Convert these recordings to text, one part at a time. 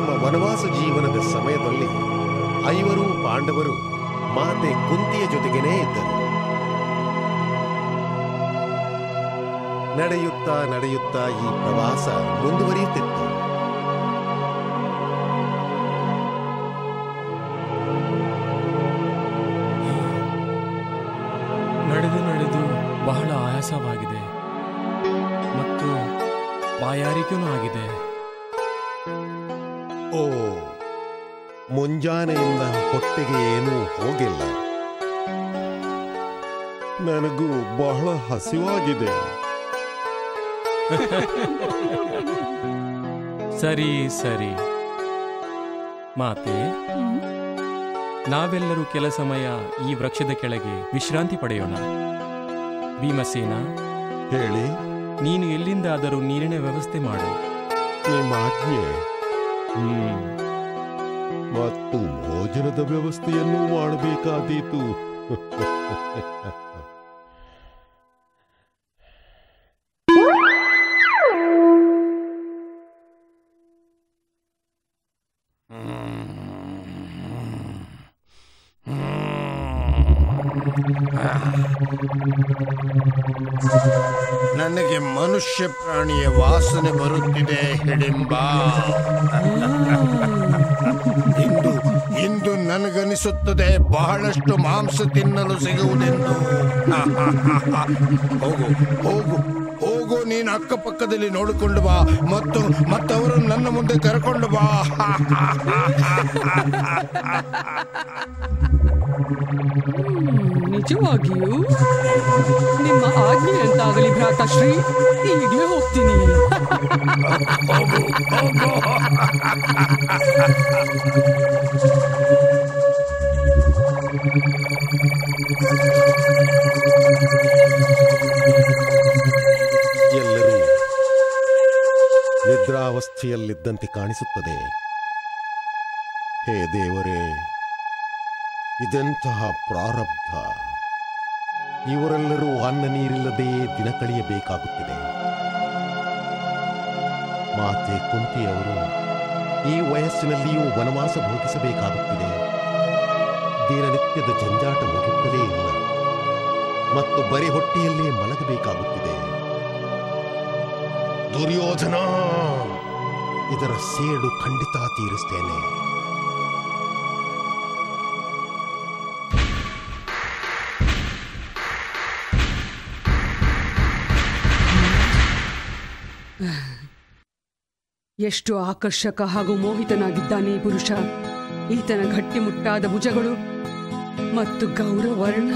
ನಿಮ್ಮ ವನವಾಸ ಜೀವನದ ಸಮಯದಲ್ಲಿ ಐವರು ಪಾಂಡವರು ಮಾತೆ ಕುಂತಿಯ ಜೊತೆಗೇನೇ ಇದ್ದರು ನಡೆಯುತ್ತಾ ನಡೆಯುತ್ತಾ ಈ ಪ್ರವಾಸ ಮುಂದುವರಿಯುತ್ತಿತ್ತು ನಡೆದು ನಡೆದು ಬಹಳ ಆಯಾಸವಾಗಿದೆ ಮತ್ತು ಬಾಯಾರಿಕೆನೂ ಆಗಿದೆ ಓ ಮುಂಜಾನೆಯಿಂದ ಹೊಟ್ಟೆಗೆ ಏನೂ ಹೋಗಿಲ್ಲ ನನಗೂ ಬಹಳ ಹಸಿವಾಗಿದೆ ಸರಿ ಸರಿ ಮಾತೆ ನಾವೆಲ್ಲರೂ ಕೆಲ ಸಮಯ ಈ ವೃಕ್ಷದ ಕೆಳಗೆ ವಿಶ್ರಾಂತಿ ಪಡೆಯೋಣ ಭೀಮಸೇನ ಹೇಳಿ ನೀನು ಎಲ್ಲಿಂದಾದರೂ ನೀರಿನ ವ್ಯವಸ್ಥೆ ಮಾಡು ನಿಮ್ಮ ಆಜ್ಞೆ ಹ್ಮ್ ಮತ್ತು ಭೋಜನದ ವ್ಯವಸ್ಥೆಯನ್ನು ಮಾಡಬೇಕಾದೀತು ನನಗೆ ಮನುಷ್ಯ ಪ್ರಾಣಿಯ ವಾಸನೆ ಬರುತ್ತಿದೆ ಹಿಡಿಂಬ ಇಂದು ಇಂದು ನನಗನಿಸುತ್ತದೆ ಬಹಳಷ್ಟು ಮಾಂಸ ತಿನ್ನಲು ಸಿಗುವುದೆಂದು ಹೋಗು ಹೋಗು ಹೋಗು ನೀನು ಅಕ್ಕಪಕ್ಕದಲ್ಲಿ ನೋಡಿಕೊಂಡು ಬಾ ಮತ್ತು ಮತ್ತವರು ನನ್ನ ಮುಂದೆ ಕರ್ಕೊಂಡು ಬಾ ನಿಜವಾಗಿಯೂ ನಿಮ್ಮ ಆಜ್ಞೆ ಅಂತಾಗಲಿ ಭ್ರಾತಾಶ್ರೀ ಈಗಲೇ ಹೋಗ್ತೀನಿ ಎಲ್ಲರೂ ನಿದ್ರಾವಸ್ಥೆಯಲ್ಲಿದ್ದಂತೆ ಕಾಣಿಸುತ್ತದೆ ಹೇ ದೇವರೇ ಇದೆಂತಹ ಪ್ರಾರಬ್ಧ ಇವರೆಲ್ಲರೂ ಅನ್ನ ನೀರಿಲ್ಲದೆ ದಿನ ಕಳೆಯಬೇಕಾಗುತ್ತಿದೆ ಮಾತೆ ಕುಂತಿಯವರು ಈ ವಯಸ್ಸಿನಲ್ಲಿಯೂ ವನವಾಸ ಭೋಗಿಸಬೇಕಾಗುತ್ತಿದೆ ದಿನನಿತ್ಯದ ಜಂಜಾಟ ಮುಗಿಯುತ್ತಲೇ ಇಲ್ಲ ಮತ್ತು ಬರೀ ಹೊಟ್ಟೆಯಲ್ಲೇ ಮಲಗಬೇಕಾಗುತ್ತಿದೆ ದುರ್ಯೋಧನ ಇದರ ಸೇಡು ಖಂಡಿತ ತೀರಿಸ್ತೇನೆ ಎಷ್ಟು ಆಕರ್ಷಕ ಹಾಗೂ ಮೋಹಿತನಾಗಿದ್ದಾನೆ ಈ ಪುರುಷ ಈತನ ಗಟ್ಟಿಮುಟ್ಟಾದ ಭುಜಗಳು ಮತ್ತು ಗೌರವರ್ಣ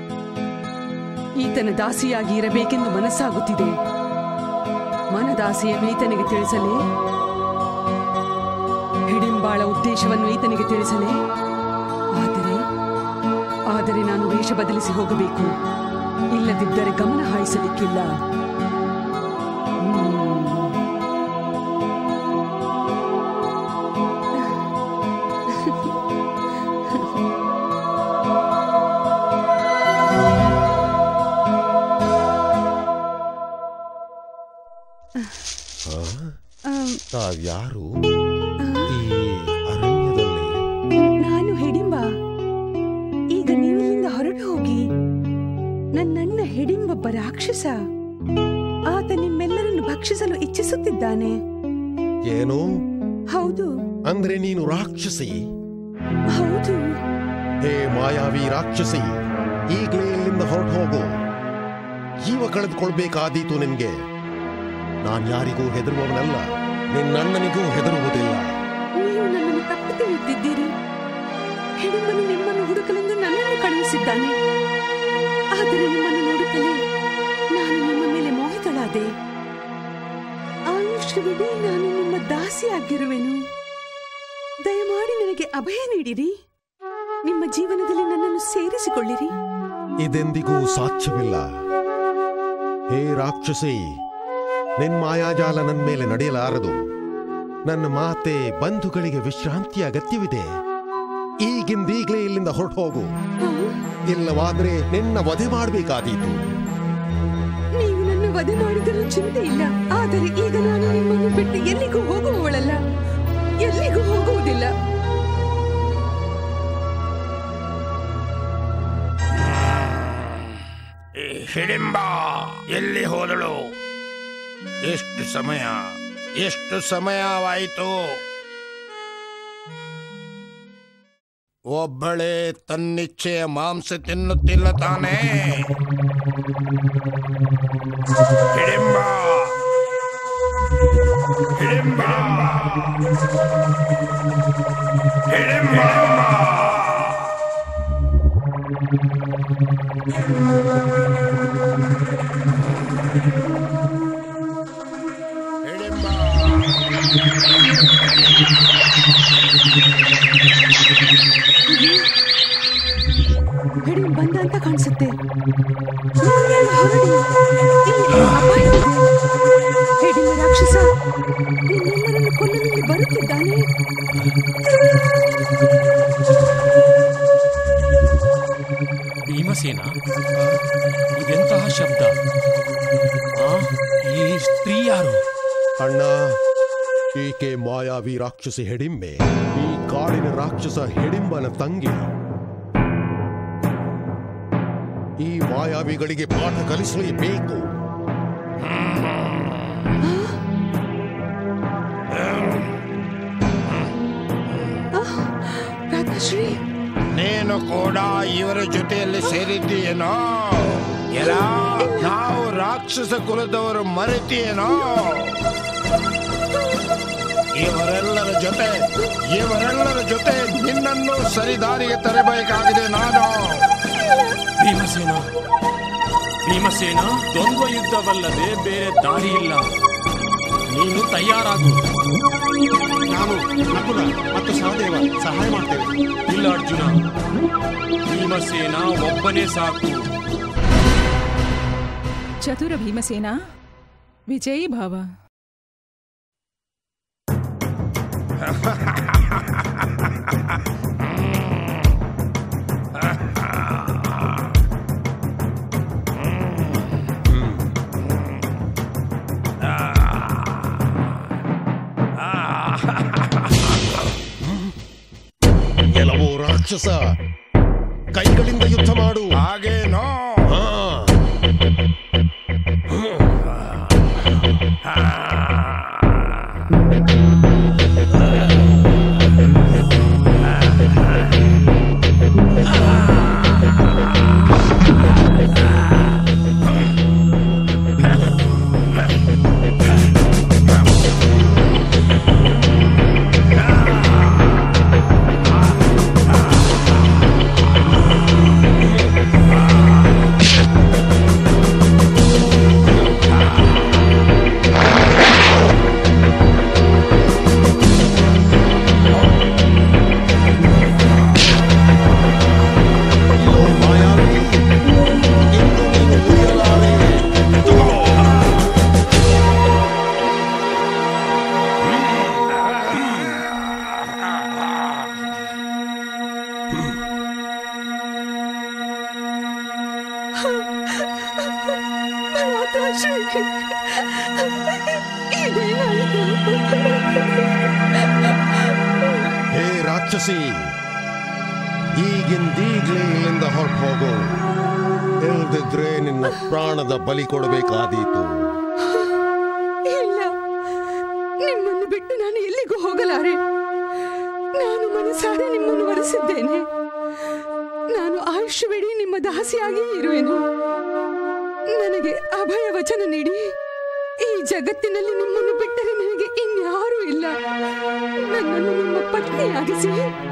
ಈತನ ದಾಸಿಯಾಗಿ ಇರಬೇಕೆಂದು ಮನಸ್ಸಾಗುತ್ತಿದೆ ಮನದಾಸೆಯನ್ನು ಈತನಿಗೆ ತಿಳಿಸಲೇ ಹಿಡಿಂಬಾಳ ಉದ್ದೇಶವನ್ನು ಈತನಿಗೆ ತಿಳಿಸಲೇ ಆದರೆ ಆದರೆ ನಾನು ವೇಷ ಬದಲಿಸಿ ಹೋಗಬೇಕು ಇಲ್ಲದಿದ್ದರೆ ಗಮನ ಹಾಯಿಸಲಿಕ್ಕಿಲ್ಲ ಹ್ಮ್. ಆಮ್, ತಾವ್ಯಾರು ಈ ಅರಣ್ಯದಲ್ಲಿ ನಾನು ಹಿಡಿಂಬ ಈಗ ನೀವಿಲ್ಲಿಂದ ಹೊರಟು ಹೋಗಿ ನನ್ನಣ್ಣ ಹಿಡಿಂಬೊಬ್ಬ ರಾಕ್ಷಸ ಆತ ನಿಮ್ಮೆಲ್ಲರನ್ನು ಭಕ್ಷಿಸಲು ಇಚ್ಛಿಸುತ್ತಿದ್ದಾನೆ ಏನು ಹೌದು ಅಂದ್ರೆ ನೀನು ರಾಕ್ಷಸಿ ಹೌದು ಹೇ ಮಾಯಾವಿ ರಾಕ್ಷಸಿ ಈಗಲೇ ಇಲ್ಲಿಂದ ಹೊರಟು ಹೋಗು ಜೀವ ಕಳೆದುಕೊಳ್ಬೇಕಾದೀತು ನಿನ್ಗೆ ನಾನ್ ಯಾರಿಗೂ ಹೆದರುವವನಲ್ಲ ನಿನ್ನಣ್ಣನಿಗೂ ಹೆದರುವುದಿಲ್ಲ ನೀವು ನನ್ನನ್ನು ತಪ್ಪು ತಿಳಿಯುತ್ತಿದ್ದೀರಿ ಹಿಡಿಂಬನು ನಿಮ್ಮನ್ನು ಹುಡುಕಲೆಂದು ನನ್ನನ್ನು ಕಳುಹಿಸಿದ್ದಾನೆ ಆದರೆ ನಿಮ್ಮನ್ನು ನೋಡುತ್ತಲೇ ನಾನು ನಿಮ್ಮ ಮೇಲೆ ಮೋಹಿತಳಾದೆ ಆಯುಷ್ಯವಿಡೀ ನಾನು ನಿಮ್ಮ ದಾಸಿಯಾಗಿರುವೆನು ದಯಮಾಡಿ ನನಗೆ ಅಭಯ ನೀಡಿರಿ ನಿಮ್ಮ ಜೀವನದಲ್ಲಿ ನನ್ನನ್ನು ಸೇರಿಸಿಕೊಳ್ಳಿರಿ ಇದೆಂದಿಗೂ ಸಾಧ್ಯವಿಲ್ಲ ಹೇ ರಾಕ್ಷಸಿ ನಿನ್ ಮಾಯಾಜಾಲ ನನ್ನ ಮೇಲೆ ನಡೆಯಲಾರದು ನನ್ನ ಮಾತೆ ಬಂಧುಗಳಿಗೆ ವಿಶ್ರಾಂತಿಯ ಅಗತ್ಯವಿದೆ ಈಗಿಂದೀಗ್ಲೇ ಇಲ್ಲಿಂದ ಹೊರಟು ಹೋಗು ಇಲ್ಲವಾದ್ರೆ ನಿನ್ನ ವಧೆ ಮಾಡಬೇಕಾದೀತು ನೀವು ನನ್ನ ವಧೆ ಮಾಡಿದರೂ ಚಿಂತೆ ಇಲ್ಲ ಆದರೆ ಈಗ ನಾನು ನಿಮ್ಮನ್ನು ಬಿಟ್ಟು ಎಲ್ಲಿಗೂ ಹೋಗುವವಳಲ್ಲ ಎಲ್ಲಿಗೂ ಹೋಗುವುದಿಲ್ಲ ಈ ಹಿಡಿಂಬ ಎಲ್ಲಿ ಹೋದಳು ಎಷ್ಟು ಸಮಯ ಎಷ್ಟು ಸಮಯವಾಯಿತು ಒಬ್ಬಳೇ ತನ್ನಿಚ್ಛೆಯ ಮಾಂಸ ತಿನ್ನುತ್ತಿಲ್ಲ ತಾನೇ ಹಿಡಿಂಬ ಹಿಡಿಂಬ ಹಿಡಿಂಬ ಹಿಡಿಂಬ ಹಿಡಿ ಬಂದ ಅಂತ ಕಾಣಿಸುತ್ತೆ ಹೊರಡಿ. ಇಲ್ಲಿ ಅಪಾಯ ಇದೆ. ಹಿಡಿಮ ರಾಕ್ಷಸ ನಿಮ್ಮೆಲ್ಲರನ್ನು ಕೊಲ್ಲಲು ಇಲ್ಲಿ ಬರುತ್ತಿದ್ದಾನೆ ಭೀಮಸೇನ ಇದೆಂತಹ ಶಬ್ದ ಆ, ಈ ಸ್ತ್ರೀ ಯಾರು ಅಣ್ಣ ಈಕೆ ಮಾಯಾವಿ ರಾಕ್ಷಸಿ ಹೆಡಿಂಬೆ ಈ ಕಾಡಿನ ರಾಕ್ಷಸ ಹೆಡಿಂಬನ ತಂಗಿ ಈ ಮಾಯಾವಿಗಳಿಗೆ ಪಾಠ ಕಲಿಸಲೇಬೇಕು ರಾಧಾಶ್ರೀ ನೀನು ಕೂಡ ಇವರ ಜೊತೆಯಲ್ಲಿ ಸೇರಿದ್ದೀಯೇನೋ ಎಲ್ಲ ನಾವು ರಾಕ್ಷಸ ಕುಲದವರು ಮರೆತಿಯೇನೋ ಇವರೆಲ್ಲರ ಜೊತೆ ಇವರೆಲ್ಲರ ಜೊತೆ ನಿನ್ನನ್ನು ಸರಿದಾರಿಗೆ ತರಬೇಕಾಗಿದೆ ನಾನು ಭೀಮಸೇನ ಭೀಮಸೇನ ದ್ವಂದ್ವ ಯುದ್ಧವಲ್ಲದೆ ಬೇರೆ ದಾರಿ ಇಲ್ಲ ನೀನು ತಯಾರಾಗು ನಾನು ನಕುಲ ಮತ್ತು ಸಹದೇವ ಸಹಾಯ ಮಾಡ್ತೇವೆ ಇಲ್ಲ ಅರ್ಜುನ ಭೀಮಸೇನ ಒಬ್ಬನೇ ಸಾಕು ಚತುರ ಭೀಮಸೇನ ವಿಜಯೀ ಭಾವ ಕೆಲವು ರಾಕ್ಷಸ ಕೈಗಳಿಂದ ಯುದ್ಧ ಮಾಡು ಹಾಗೇನೋ ಹಾ. ಅಯ್ಯೋ ಮಾಯಾವಿ ಇಂದು ನೀನು ಉಳಿಯಲಾರೆ ತಗೋ. ರಾಧಾಶ್ರೀ ಇದೇನಾಯಿತು ಹೇ ರಾಕ್ಷಸಿ ಈಗಿಂದೀಗ್ಲೇ ಇಲ್ಲಿಂದ ಹೊರಟು ಹೋಗು ಇಲ್ದಿದ್ರೆ ನಿನ್ನ ಪ್ರಾಣದ ಬಲಿ ಕೊಡಬೇಕಾದೀತು ಇಲ್ಲ ನಿಮ್ಮನ್ನು ಬಿಟ್ಟು ನಾನು ಎಲ್ಲಿಗೂ ಹೋಗಲಾರೆ ನಾನು ಮನಸಾರೆ ನಿಮ್ಮನ್ನು ವರಿಸಿದ್ದೇನೆ ನಾನು ಆಯುಷ್ಯವಿಡೀ ನಿಮ್ಮ ದಾಸಿಯಾಗಿ ಇರುವೆನು ನನಗೆ ಅಭಯ ವಚನ ನೀಡಿ ಈ ಜಗತ್ತಿನಲ್ಲಿ ನಿಮ್ಮನ್ನು ಬಿಟ್ಟರೆ ನನಗೆ ಇನ್ಯಾರೂ ಇಲ್ಲ ನನ್ನನ್ನು ನಿಮ್ಮ ಪತ್ನಿಯಾಗಿಸಿ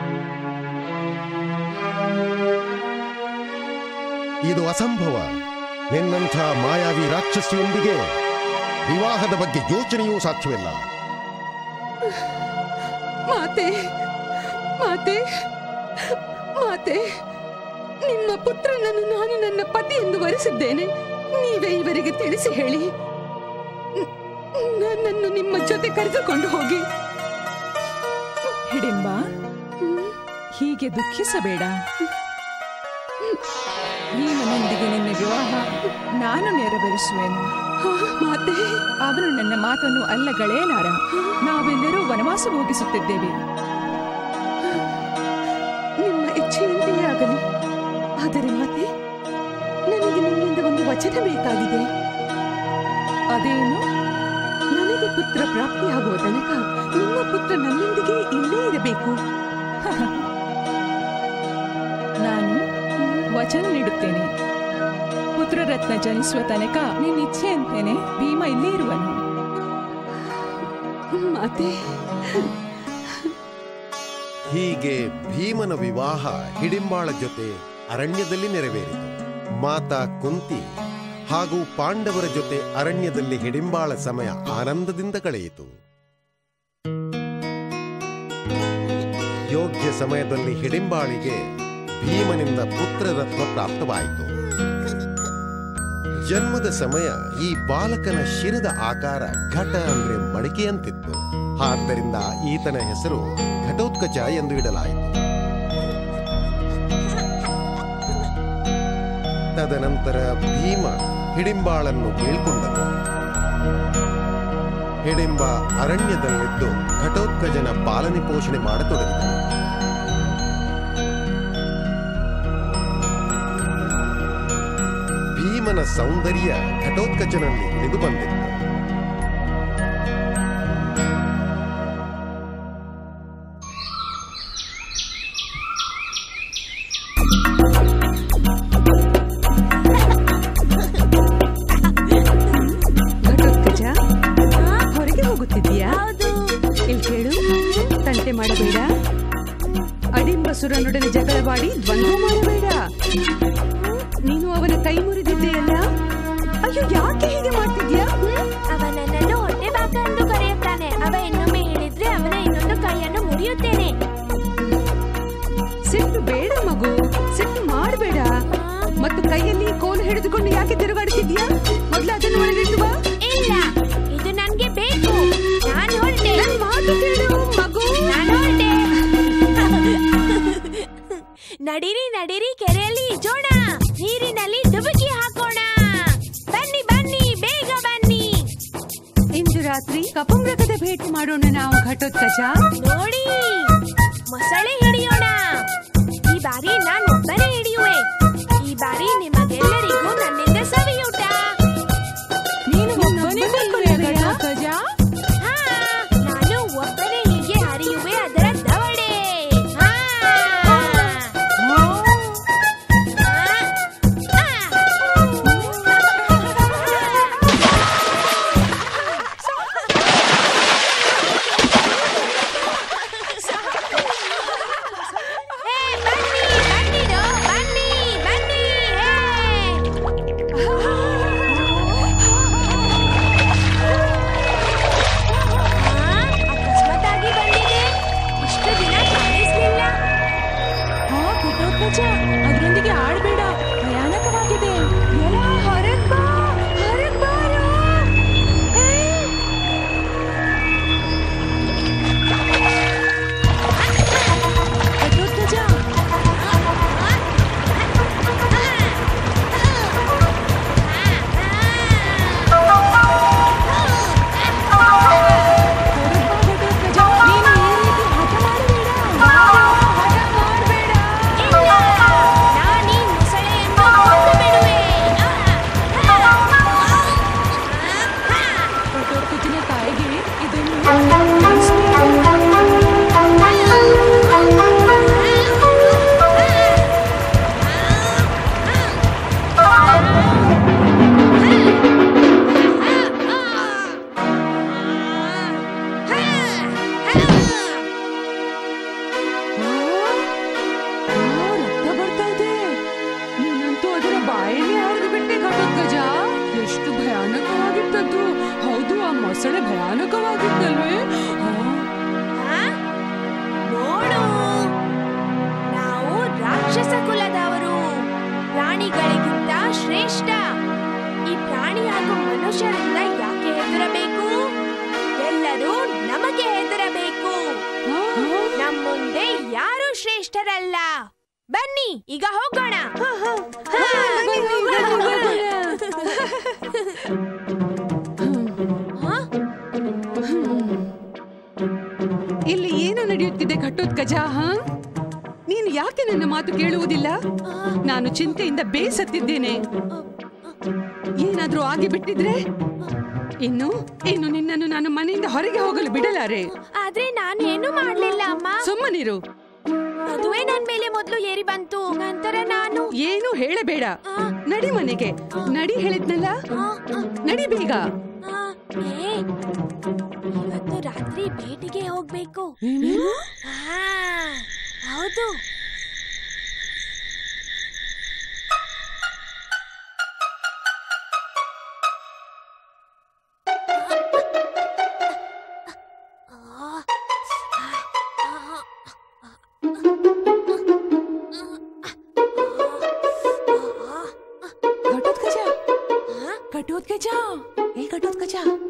ಇದು ಅಸಂಭವ ನಿನ್ನಂಥ ಮಾಯಾವಿ ರಾಕ್ಷಸಿಯೊಂದಿಗೆ ವಿವಾಹದ ಬಗ್ಗೆ ಯೋಚನೆಯೂ ಸಾಧ್ಯವಿಲ್ಲ ಮಾತೆ ಮಾತೆ ಮಾತೆ ನಿಮ್ಮ ಪುತ್ರನನ್ನು ನಾನು ನನ್ನ ಪತಿ ಎಂದು ವರಿಸಿದ್ದೇನೆ ನೀವೇ ಇವರಿಗೆ ತಿಳಿಸಿ ಹೇಳಿ ನ- ನನ್ನನ್ನು ನಿಮ್ಮ ಜೊತೆ ಕರೆದುಕೊಂಡು ಹೋಗಿ ಹಿಡಿಂಬ ಹೀಗೆ ದುಃಖಿಸಬೇಡ ಭೀಮನೊಂದಿಗೆ ನಿನ್ನ ವಿವಾಹ ನಾನು ನೆರವೇರಿಸುವೆನು ಹಾ, ಮಾತೆ ಅವನು ನನ್ನ ಮಾತನ್ನು ಅಲ್ಲಗಳೆಯಲಾರ ನಾವೆಲ್ಲರೂ ವನವಾಸ ಹೋಗಿಸುತ್ತಿದ್ದೇವೆ ನಿಮ್ಮ ಇಚ್ಛೆಯಂತೆಯೇ ಆಗಲಿ ಆದರೆ ಮಾತೆ ನನಗೆ ನಿಮ್ಮಿಂದ ಒಂದು ವಚನ ಬೇಕಾಗಿದೆ ಅದೇನು ನನಗೆ ಪುತ್ರ ಪ್ರಾಪ್ತಿಯಾಗುವ ತನಕ ನಿಮ್ಮ ಪುತ್ರ ನನ್ನೊಂದಿಗೆ ಇಲ್ಲೇ ಇರಬೇಕು ನಾನು ವಚನ ನೀಡುತ್ತೇನೆ ಪುತ್ರರತ್ನ ಜನಿಸುವ ತನಕ ನಿನ್ನ ಇಚ್ಛೆಯಂತೇನೆ ಭೀಮ ಇಲ್ಲೇ ಇರುವನು ಮಾತೆ ಹೀಗೆ ಭೀಮನ ವಿವಾಹ ಹಿಡಿಂಬಾಳ ಜೊತೆ ಅರಣ್ಯದಲ್ಲಿ ನೆರವೇರಿತು ಮಾತಾ ಕುಂತಿ ಹಾಗೂ ಪಾಂಡವರ ಜೊತೆ ಅರಣ್ಯದಲ್ಲಿ ಹಿಡಿಂಬಾಳ ಸಮಯ ಆನಂದದಿಂದ ಕಳೆಯಿತು ಯೋಗ್ಯ ಸಮಯದಲ್ಲಿ ಹಿಡಿಂಬಾಳಿಗೆ ಭೀಮನಿಂದ ಪುತ್ರರತ್ನ ಪ್ರಾಪ್ತವಾಯಿತು ಜನ್ಮದ ಸಮಯ ಈ ಬಾಲಕನ ಶಿರದ ಆಕಾರ ಘಟ ಅಂದ್ರೆ ಮಡಿಕೆಯಂತಿತ್ತು ಆದ್ದರಿಂದ ಈತನ ಹೆಸರು ಘಟೋತ್ಕಚ ಎಂದು ಇಡಲಾಯಿತು ತದನಂತರ ಭೀಮ ಹಿಡಿಂಬಾಳನ್ನು ಬೀಳ್ಕೊಂಡನು ಹಿಡಿಂಬ ಅರಣ್ಯದಲ್ಲಿದ್ದು ಘಟೋತ್ಕಜನ ಪಾಲನೆ ಪೋಷಣೆ ಮಾಡತೊಡಗಿದನು ಭೀಮನ ಸೌಂದರ್ಯ ಘಟೋತ್ಕಚನಲ್ಲಿ ಇಳಿದು ಬಂದಿತ್ತು ಘಟೋತ್ಕಚ ಹೊರಗೆ ಹೋಗುತ್ತಿದ್ದೀಯಾ ಇಲ್ಲಿ ಕೇಳು ತಂಟೆ ಮಾಡಬೇಡ ಅಡಿಂಬಸುರನೊಡನೆ ಜಗಳವಾಡಿ ದ್ವಂದ್ವ ಮಾಡಬೇಡ ನೀನು ಅವನ ಕೈ ಮುರಿದಿದ್ದೆಯಲ್ಲ ಅಯ್ಯೋ ಯಾಕೆ ಹೀಗೆ ಮಾಡ್ತಿದ್ಯಾ ಹ್ಮ್? ಅವ ನನ್ನನ್ನು ಹೊಟ್ಟೆ ಬಾಕ ಎಂದು ಕರೆಯುತ್ತಾನೆ ಅವ ಇನ್ನೊಮ್ಮೆ ಹೇಳಿದ್ರೆ ಅವನ ಇನ್ನೊಂದು ಕೈಯನ್ನು ಮುರಿಯುತ್ತೇನೆ ಸಿಟ್ಟು ಬೇಡ ಮಗು ಸಿಟ್ಟು ಮಾಡಬೇಡ ಮತ್ತು ಕೈಯಲ್ಲಿ ಕೋಲು ಹಿಡಿದುಕೊಂಡು ಯಾಕೆ ತಿರುಗಾಡುತ್ತಿದ್ಯಾ ಮೊದಲು ಅದನ್ನು ಒಳಗಿಟ್ಟು ಬಾ ಇಲ್ಲ ಇದು ನನ್ಗೆ ಬೇಕು ನಾನು ಹೊರಟೆ ನನ್ ಮಾತು ಕೇಳು ಮಗು ನಾನು ಹೊರಟೆ ನಡಿರಿ ನಡಿರಿ ಕೆರೆಯಲ್ಲಿ ಈಜೋಣ ನೀರಿನಲ್ಲಿ ಡುಬುಕಿ ಹಾಕೋಣ ಬನ್ನಿ ಬನ್ನಿ ಬೇಗ ಬನ್ನಿ ಇಂದು ರಾತ್ರಿ ಕಪಮೃಗದ ಭೇಟಿ ಮಾಡೋಣ ನಾವು ಘಟೋತ್ಕಚ ನೋಡಿ ಮೊಸಳೆ ಹಿಡಿಯೋಣ ಈ ಬಾರಿ ನಾನು ಒಬ್ಬನೇ ಹಿಡಿಯುವೆ ಈ ಬಾರಿ ನಿಮಗೆಲ್ಲರಿಗೂ ನನ್ನಿಂದ ಸವಿಯೂಟ ನೀನು ಒಬ್ಬನೇ ಬಲ್ಲುವೆ ಘಟೋತ್ಕಜ ಹಾ, ನಾನು ಒಬ್ಬನೇ ಹೀಗೆ ಹರಿಯುವೆ ಅದರ ದವಡೆ ಹಾ. ಹಾ. ಹೇ, ಬನ್ನಿ, ಬನ್ನಿರೋ, ಬನ್ನಿ, ಬನ್ನಿ, ಹೇ. ಹಾ, ಅಕಸ್ಮಾತ್ತಾಗಿ ಬಂದಿದೆ ಇಷ್ಟು ದಿನ ಕಾಣಿಸ್ಲಿಲ್ಲ ಹಾ ಘಟೋತ್ಕಚ ಅದರೊಂದಿಗೆ ಆಡ್ಬೇಡ ಭಯಾನಕವಾಗಿದೆ ಎಲ್ಲ ಹೊರಗ್ ಬಾ ಹೊರಗ್ ಬಾರೋ ಹೇ. ಘಟೋತ್ಕಚ ಹೊರಗ್ ಬಾ ಘಟೋತ್ಕಚ ನೀನು ಈ ರೀತಿ ಹಠ ಮಾಡಬೇಡ ಹಠ ಮಾಡಬೇಡ ಇಲ್ಲ, ನಾನೀ ಮೊಸಳೆಯನ್ನು ಕೊಂದು ಬಿಡುವೆ. ಘಟೋತ್ಕಚನ ತಾಯಿಗೆ ಇದನ್ನು ಆ, ರಕ್ತ ಬರ್ತಾ ಇದೆ ನೀನಂತೂ ಅದರ ಬಾಯಲ್ಲಿ ಹರಿದು ಬಿಟ್ಟೆ ಘಟೋತ್ಕಜ ಎಷ್ಟು ಭಯಾನಕವಾಗಿತ್ತದು ಹೌದು ಆ ಮೊಸಳೆ ಭಯಾನಕವಾಗಿತ್ತಲ್ವೇ ಆ, ಆ? ನೋಡು ನಾವು ರಾಕ್ಷಸ ಕುಲದವರು ಪ್ರಾಣಿಗಳಿಗಿಂತ ಶ್ರೇಷ್ಠ ಈ ಪ್ರಾಣಿ ಹಾಗೂ ಮನುಷ್ಯರಿಂದ ಯಾಕೆ ಹೆದರಬೇಕು ಎಲ್ಲರೂ ನಮಗೆ ಹೆದರಬೇಕು ಆ, ನಮ್ಮ ಮುಂದೆ ಯಾರು ಶ್ರೇಷ್ಠರಲ್ಲ ಬನ್ನಿ ಈಗ ಹೋಗೋಣ ಬನ್ನಿ, ಬನ್ನಿ, ಬನ್ನಿ. ಮಾತು ಕೇಳುವುದಿಲ್ಲ ನಾನು ಚಿಂತೆಯಿಂದ ಬೇಸತ್ತಿದ್ದೇನೆ ಏನಾದ್ರೂ ಆಗಿ ಬಿಟ್ಟಿದ್ರೆ ಇನ್ನು ಇನ್ನು ನಿನ್ನನ್ನು ನಾನು ಮನೆಯಿಂದ ಹೊರಗೆ ಹೋಗಲು ಬಿಡಲಾರೆ ಆದ್ರೆ ನಾನು ಏನು ಮಾಡ್ಲಿಲ್ಲ ಅಮ್ಮ ಸುಮ್ಮನಿರು ಅದುವೇ ನನ್ ಮೇಲೆ ಮೊದ್ಲು ಏರಿ ಬಂತು ನಂತರ ನಾನು ಏನು ಹೇಳಬೇಡ ನಡಿ ಮನೆಗೆ ನಡಿ ಹೇಳಿದ್ನಲ್ಲ ಆ, ಆ, ನಡಿ ಬೇಗ ಆ, ಏ, ಇವತ್ತು ರಾತ್ರಿ ಭೇಟಿಗೆ ಹೋಗ್ಬೇಕು ಆ, ಹೌದು ಘಟೋತ್ಕಚ ಘಟೋತ್ಕಚ ಏ ಘಟೋತ್ಕಚ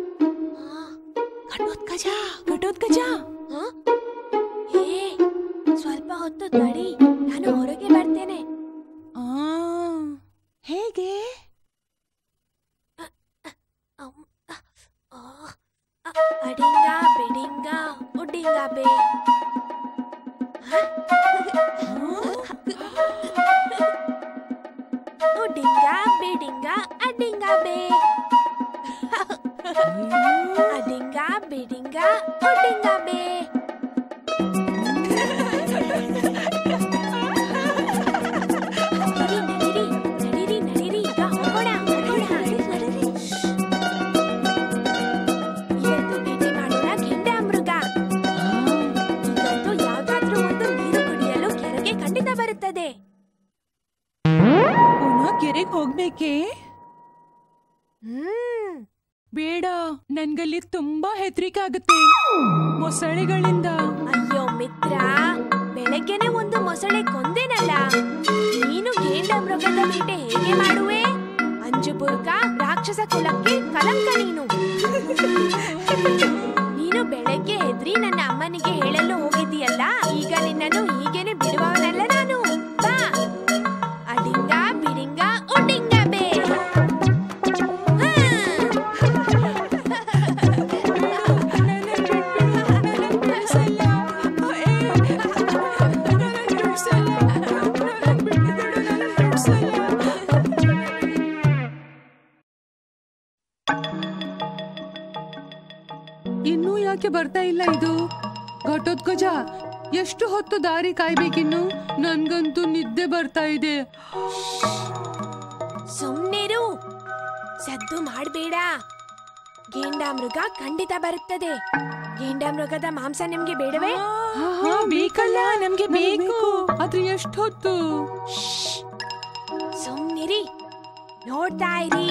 ಘಟೋತ್ಕಚ ಘಟೋತ್ಕಚ ಆ? ಏ ಸ್ವಲ್ಪ ಹೊತ್ತು ತಡಿ ನಾನು ಹೊರಗೆ ಬರ್ತೇನೆ ಆ ಹೇಗೆ ಅಮ್, ಅ, ಆ, ಅ, ಅಡಿಂಗ ಬಿಡಿಂಗ ಉಡ್ಡಿಂಗ ಬೇ ಹ? ಉಡ್ಡಿಂಗ ಬಿಡಿಂಗ ಅಡ್ಡಿಂಗ ಬೇ ಅಡಿಂಗ ಬಿಡಿಂಗ ಉಡ್ಡಿಂಗ ಬೇ ನಡೀರಿ ನಡೀರಿ ನಡೀರಿ ನಡೀರಿ ಈಗ ಹೋಗೋಣ ಹೋಗೋಣ ನಡೀರಿ ಇವತ್ತು ಭೇಟಿ ಮಾಡೋಣ ಗೆಂಡ ಮೃಗ ಈಗಂತೂ ಯಾವ್ದಾದ್ರೂ ಒಂದು ನೀರು ಕುಡಿಯಲು ಕೆರೆಗೆ ಖಂಡಿತ ಬರುತ್ತದೆ ಪುನಃ ಕೆರೆಗೆ ಹೋಗ್ಬೇಕೇ ಹ್ಮ್ ಬೇಡ ನನ್ಗಲ್ಲಿ ತುಂಬಾ ಹೆದರಿಕೆ ಆಗುತ್ತೆ ಮೊಸಳೆಗಳಿಂದ ಅಯ್ಯೋ ಮಿತ್ರ ಬೆಳಗ್ಗೆನೆ ಒಂದು ಮೊಸಳೆ ಕೊಂದೇನಲ್ಲ ನೀನು ಗೇಂಡ ಮೃಗದ ಬೇಟೆ ಹೇಗೆ ಮಾಡುವೆ ಅಂಜುಬುರ್ಗ ರಾಕ್ಷಸ ಕುಲಕ್ಕೆ ಕಲಂಕ ನೀನು ನೀನು ಬೆಳಗ್ಗೆ ಹೆದ್ರಿ ನನ್ನ ಅಮ್ಮನಿಗೆ ಹೇಳಲು ಹೋಗಿದ್ದೀಯಲ್ಲ ಈಗ ನಿನ್ನನ್ನು ಹೀಗೇನೆ ಬಿಡುವವನಲ್ಲ ನಾನು ಬಾ ಅಡಿಂಗ ಬಿಡಿಂಗ ಉಡಿಂಗ ಬೇ ಹಾ. ಇನ್ನೂ ಯಾಕೆ ಬರ್ತಾ ಇಲ್ಲ ಇದು ಘಟೋತ್ಕಜ ಎಷ್ಟು ಹೊತ್ತು ದಾರಿ ಕಾಯ್ಬೇಕಿನ್ನು ನನ್ಗಂತೂ ನಿದ್ದೆ ಬರ್ತಾ ಇದೆ ಸುಮ್ನಿರು ಸದ್ದು ಮಾಡಬೇಡ ಗೇಂಡಾಮೃಗ ಖಂಡಿತ ಬರುತ್ತದೆ ಗೇಂಡಾಮೃಗದ ಮಾಂಸ ನಿಮ್ಗೆ ಬೇಡವೇ ಹಾ, ಬೇಕಲ್ಲ ನಮ್ಗೆ ಬೇಕು ಆದ್ರೆ ಎಷ್ಟು ಹೊತ್ತು ಸುಮ್ನಿರಿ ನೋಡ್ತಾ ಇರಿ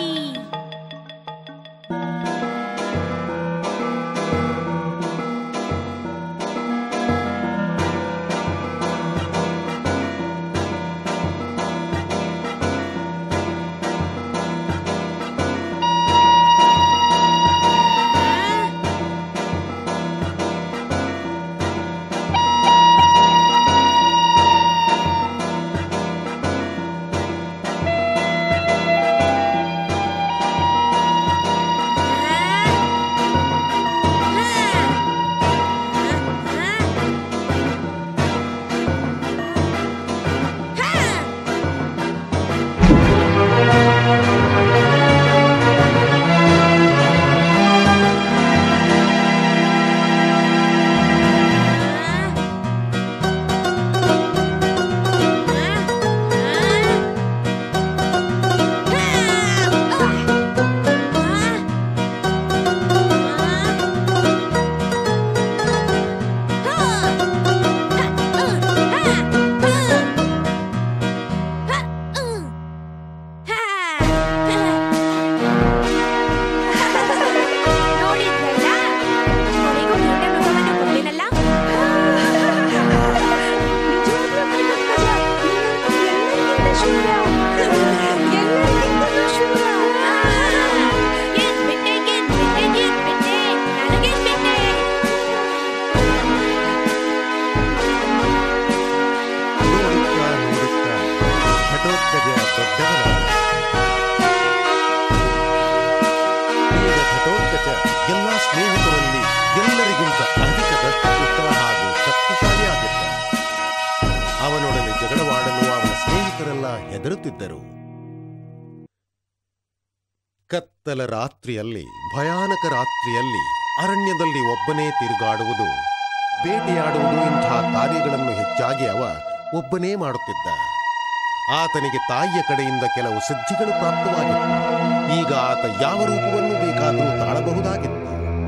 ಕತ್ತಲ ರಾತ್ರಿಯಲ್ಲಿ ಭಯಾನಕ ರಾತ್ರಿಯಲ್ಲಿ ಅರಣ್ಯದಲ್ಲಿ ಒಬ್ಬನೇ ತಿರುಗಾಡುವುದು ಬೇಟೆಯಾಡುವುದು ಇಂಥ ಕಾರ್ಯಗಳನ್ನು ಹೆಚ್ಚಾಗಿ ಅವ ಒಬ್ಬನೇ ಮಾಡುತ್ತಿದ್ದ ಆತನಿಗೆ ತಾಯಿಯ ಕಡೆಯಿಂದ ಕೆಲವು ಸಿದ್ಧಿಗಳು ಪ್ರಾಪ್ತವಾಗಿತ್ತು ಈಗ ಆತ ಯಾವ ರೂಪವನ್ನು ಬೇಕಾದರೂ ತಾಳಬಹುದಾಗಿತ್ತು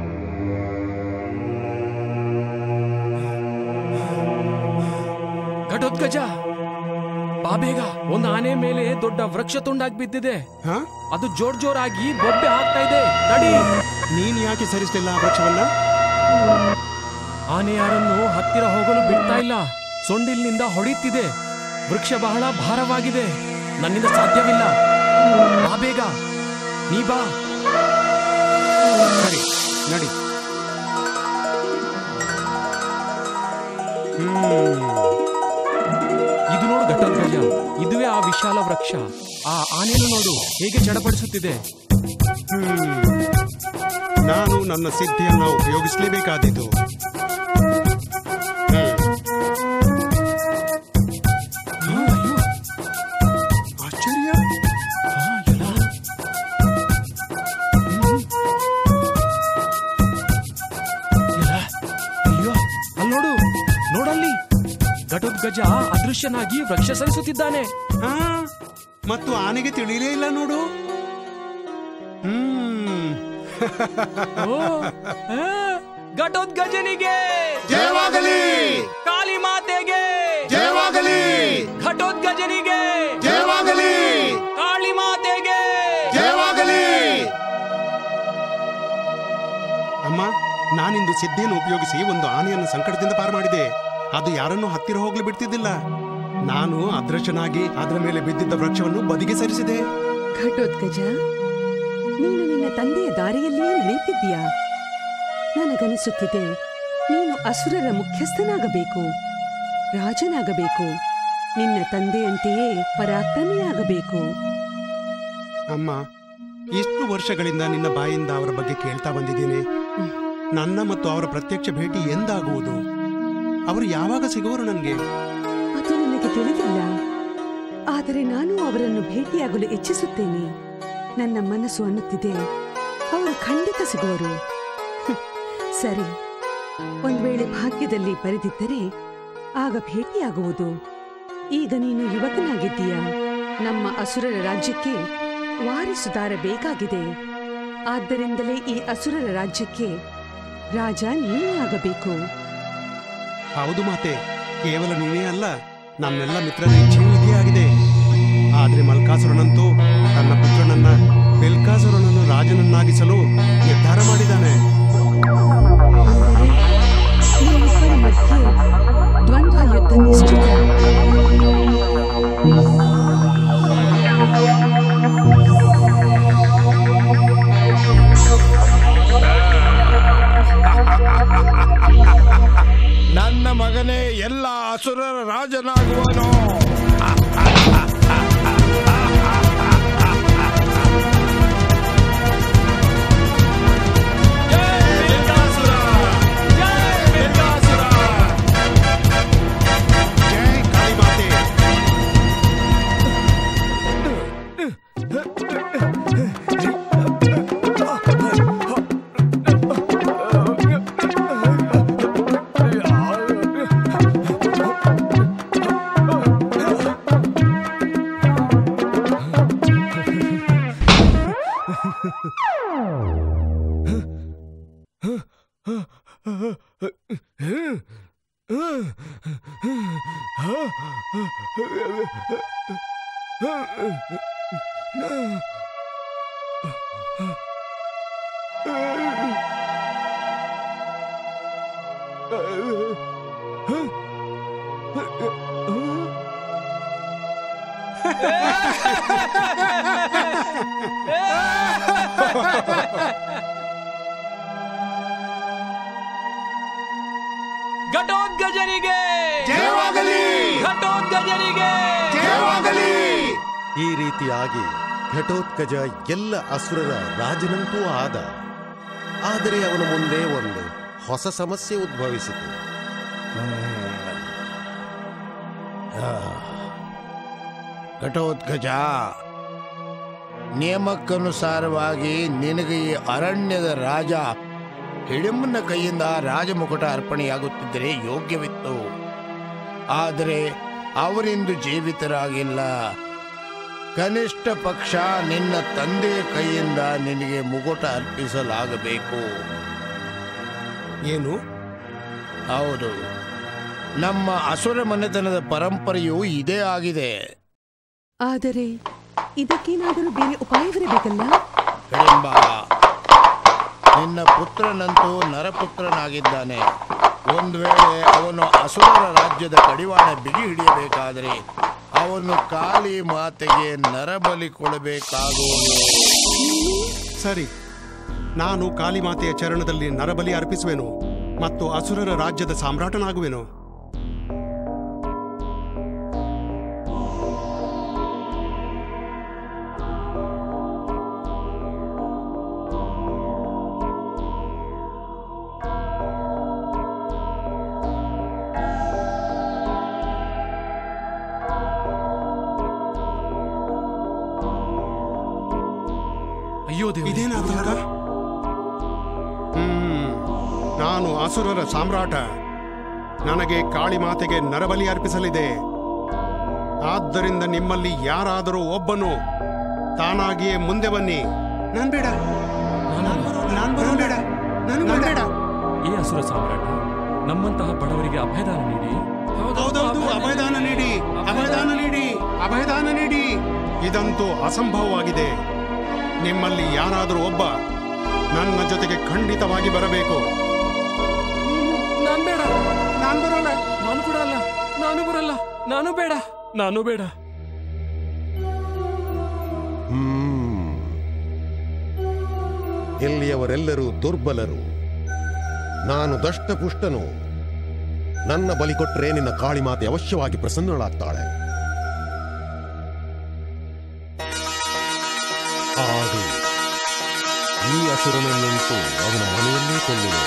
ಘಟೋತ್ಕಜ ಬಾ ಬೇಗ ಒಂದು ಆನೆ ಮೇಲೆ ದೊಡ್ಡ ವೃಕ್ಷ ತುಂಡಾಗಿ ಬಿದ್ದಿದೆ ಹಾ ಅದು ಜೋರ್ ಜೋರಾಗಿ ಬೊಬ್ಬೆ ಹಾಕ್ತಾ ಇದೆ ತಡಿ ನೀನ್ ಯಾಕೆ ಸರಿಸಲಿಲ್ಲ ಆ ವೃಕ್ಷವನ್ನ ಆನೆ ಯಾರನ್ನು ಹತ್ತಿರ ಹೋಗಲು ಬಿಡ್ತಾ ಇಲ್ಲ ಸೊಂಡಿಲ್ನಿಂದ ಹೊಡಿತಿದೆ ವೃಕ್ಷ ಬಹಳ ಭಾರವಾಗಿದೆ ನನ್ನಿಂದ ಸಾಧ್ಯವಿಲ್ಲ ಬಾ ಬೇಗ ನೀ ಬಾ ಸರಿ ನಡಿ ಹ್ಮ್ ಇದು ನೋಡು ಘಟೋತ್ಕಜ ಇದುವೇ ಆ ವಿಶಾಲ ವೃಕ್ಷ ಆ ಆನೆಯನ್ನು ನೋಡು ಹೇಗೆ ಚಡಪಡಿಸುತ್ತಿದೆ ಹ್ಮ್. ನಾನು ನನ್ನ ಸಿದ್ಧಿಯನ್ನ ಉಪಯೋಗಿಸಲೇಬೇಕಾದೀತು ಆಶ್ಚರ್ಯ ಅಯ್ಯೋ ಅಲ್ಲಿ ನೋಡು ನೋಡಲ್ಲಿ ಘಟೋತ್ಕಜ ಅದೃಶ್ಯನಾಗಿ ವೃಕ್ಷ ಸರಿಸುತ್ತಿದ್ದಾನೆ ಆ, ಮತ್ತು ಆನೆಗೆ ತಿಳಿಯಲೇ ಇಲ್ಲ ನೋಡು ಹ್ಮ್ ಓ, ಆ, ಘಟೋತ್ಕಜನಿಗೆ ಜಯವಾಗಲಿ ಕಾಳಿ ಮಾತೆಗೆ ಜಯವಾಗಲಿ ಘಟೋತ್ಕಜನಿಗೆ ಜಯವಾಗಲಿ ಕಾಳಿ ಮಾತೆಗೆ ಜಯವಾಗಲಿ ಅಮ್ಮ ನಾನಿಂದು ಸಿದ್ಧಿಯನ್ನು ಉಪಯೋಗಿಸಿ ಒಂದು ಆನೆಯನ್ನು ಸಂಕಟದಿಂದ ಪಾರು ಮಾಡಿದೆ ಅದು ಯಾರನ್ನೂ ಹತ್ತಿರ ಹೋಗ್ಲಿ ಬಿಡ್ತಿದ್ದಿಲ್ಲ ನಾನು ಅದೃಶ್ಯನಾಗಿ ಅದರ ಮೇಲೆ ಬಿದ್ದಿದ್ದ ವೃಕ್ಷವನ್ನು ಬದಿಗೆ ಸರಿಸಿದೆ ಘಟೋತ್ಕಜ ನೀನು ನಿನ್ನ ತಂದೆಯ ದಾರಿಯಲ್ಲಿಯೇ ನಡೆಯುತ್ತಿದ್ದೀಯಾ ನನಗನಿಸುತ್ತಿದೆ ನೀನು ಅಸುರರ ಮುಖ್ಯಸ್ಥನಾಗಬೇಕು ರಾಜನಾಗಬೇಕು ನಿನ್ನ ತಂದೆಯಂತೆಯೇ ಪರಾಕ್ರಮಿಯಾಗಬೇಕು ಅಮ್ಮ ಇಷ್ಟು ವರ್ಷಗಳಿಂದ ನಿನ್ನ ಬಾಯಿಂದ ಅವರ ಬಗ್ಗೆ ಕೇಳ್ತಾ ಬಂದಿದ್ದೀನಿ ನನ್ನ ಮತ್ತು ಅವರ ಪ್ರತ್ಯಕ್ಷ ಭೇಟಿ ಎಂದಾಗುವುದು ಅವರು ಯಾವಾಗ ಸಿಗುವರು ನನಗೆ ಅದು ನನಗೆ ತಿಳಿದಿಲ್ಲ ಆದರೆ ನಾನು ಅವರನ್ನು ಭೇಟಿಯಾಗಲು ಇಚ್ಛಿಸುತ್ತೇನೆ ನನ್ನ ಮನಸ್ಸು ಅನ್ನುತ್ತಿದೆ ಅವರು ಖಂಡಿತ ಸಿಗುವರು ಹ್ಮ್, ಸರಿ ಒಂದ್ ವೇಳೆ ಭಾಗ್ಯದಲ್ಲಿ ಬರೆದಿದ್ದರೆ ಆಗ ಭೇಟಿಯಾಗುವುದು ಈಗ ನೀನು ಯುವಕನಾಗಿದ್ದೀಯ ನಮ್ಮ ಅಸುರರ ರಾಜ್ಯಕ್ಕೆ ವಾರಿಸುದಾರ ಬೇಕಾಗಿದೆ ಆದ್ದರಿಂದಲೇ ಈ ಅಸುರರ ರಾಜ್ಯಕ್ಕೆ ರಾಜ ನೀನೇ ಆಗಬೇಕು ಹೌದು ಮಾತೆ ಕೇವಲ ನೀನೇ ಅಲ್ಲ ನಮ್ಮೆಲ್ಲ ಮಿತ್ರರ ಇಚ್ಛೆಯೂ ಇದೇ ಆಗಿದೆ ಆದ್ರೆ ಮಲ್ಕಾಸುರನಂತೂ ತನ್ನ ಪುತ್ರನನ್ನ ಬೆಲ್ಕಾಸುರನನ್ನು ರಾಜನನ್ನಾಗಿಸಲು ನಿರ್ಧಾರ ಮಾಡಿದ್ದಾನೆ ಅಂದರೆ ನಿಮ್ಮಿಬ್ಬರ ಮಧ್ಯೆ ದ್ವಂದ್ವ ಯುದ್ಧ ನಿಶ್ಚಿತ ನನ್ನ ಮಗನೇ ಎಲ್ಲ ಅಸುರರ ರಾಜನಾಗುವನು ಜೈ ಕಾಳಿ ಮಾತೆ ಘಟೋತ್ಕಜನಿಗೆ ಜಯವಾಗಲಿ ಘಟೋತ್ಕಜನಿಗೆ ಜಯವಾಗಲಿ ಈ ರೀತಿಯಾಗಿ ಘಟೋತ್ಕಜ ಎಲ್ಲ ಅಸುರರ ರಾಜನಂತೂ ಆದ ಆದರೆ ಅವನ ಮುಂದೆ ಒಂದು ಹೊಸ ಸಮಸ್ಯೆ ಉದ್ಭವಿಸಿತು ಘಟೋತ್ಕಜ ನಿಯಮಕ್ಕನುಸಾರವಾಗಿ ನಿನಗೆ ಈ ಅರಣ್ಯದ ರಾಜ ಹಿಡಿಂಬನ ಕೈಯಿಂದ ರಾಜಮುಕುಟ ಅರ್ಪಣೆಯಾಗುತ್ತಿದ್ದರೆ ಯೋಗ್ಯವಿತ್ತು ಆದರೆ ಅವರಿಂದು ಜೀವಿತರಾಗಿಲ್ಲ ಕನಿಷ್ಠ ಪಕ್ಷ ನಿನ್ನ ತಂದೆಯ ಕೈಯಿಂದ ನಿನಗೆ ಮುಗುಟ ಅರ್ಪಿಸಲಾಗಬೇಕು ಏನು ಹೌದು ನಮ್ಮ ಅಸುರ ಮನೆತನದ ಪರಂಪರೆಯು ಇದೇ ಆಗಿದೆ ಆದರೆ ಇದಕ್ಕೇನಾದರೂ ಬೇರೆ ಉಪಾಯವಿರಬೇಕಲ್ಲ ಹಿಡಿಂಬ ನಿನ್ನ ಪುತ್ರನಂತೂ ನರಪುತ್ರನಾಗಿದ್ದಾನೆ ಒಂದು ವೇಳೆ ಅವನು ಅಸುರರ ರಾಜ್ಯದ ಕಡಿವಾಣ ಬಿಗಿ ಹಿಡಿಯಬೇಕಾದರೆ ಅವನು ಕಾಳಿ ಮಾತೆಗೆ ನರಬಲಿ ಕೊಡಬೇಕಾಗುವುದು ಸರಿ ನಾನು ಕಾಳಿಮಾತೆಯ ಚರಣದಲ್ಲಿ ನರಬಲಿ ಅರ್ಪಿಸುವೆನು ಮತ್ತು ಅಸುರರ ರಾಜ್ಯದ ಸಾಮ್ರಾಟನಾಗುವೆನು ಅಯ್ಯೋ ದೇವ್ರೇ. ಇದೇನಾದಾಗ ಹ್ಮ್ ನಾನು ಅಸುರರ ಸಾಮ್ರಾಟ ನನಗೆ ಕಾಳಿಮಾತೆಗೆ ನರಬಲಿ ಅರ್ಪಿಸಲಿದೆ ಆದ್ದರಿಂದ ನಿಮ್ಮಲ್ಲಿ ಯಾರಾದರೂ ಒಬ್ಬನು ತಾನಾಗಿಯೇ ಮುಂದೆ ಬನ್ನಿ ನಾನ್ ಬೇಡ ನಾನ್ ಬರೋ- ನಾನ್ ಬರೋನ್ ಬೇಡ ನಾನ್ ಬೇಡ ಈ ಅಸುರ ಸಾಮ್ರಾಟ ನಮ್ಮಂತಹ ಬಡವರಿಗೆ ಅಭಯದಾನ ನೀಡಿ ಹೌದೌದು ಅಭಯದಾನ ನೀಡಿ ಅಭಯದಾನ ನೀಡಿ ಅಭಯದಾನ ನೀಡಿ ಇದಂತೂ ಅಸಂಭವವಾಗಿದೆ ನಿಮ್ಮಲ್ಲಿ ಯಾರಾದರೂ ಒಬ್ಬ ನನ್ನ ಜೊತೆಗೆ ಖಂಡಿತವಾಗಿ ಬರಬೇಕು ನಾನ್ ಬೇಡ ನಾನ್ ಬರೋಲ್ಲ ನಾನು ಕೂಡ ಅಲ್ಲ ನಾನು ಬರಲ್ಲ ನಾನು ಬೇಡ ನಾನು ಬೇಡ ಹ್ಮ್. ಇಲ್ಲಿಯವರೆಲ್ಲರೂ ದುರ್ಬಲರು ನಾನು ದಷ್ಟಪುಷ್ಟನು ನನ್ನ ಬಲಿ ಕೊಟ್ಟರೆ ನಿನ್ನ ಕಾಳಿಮಾತೆ ಅವಶ್ಯವಾಗಿ ಪ್ರಸನ್ನಳಾಗ್ತಾಳೆ ಆದು ಈ ಅಸುರನನ್ನುಂಟು ಅವನ ಮನೆಯಲ್ಲೇ ಕೊಲ್ಲುವೆ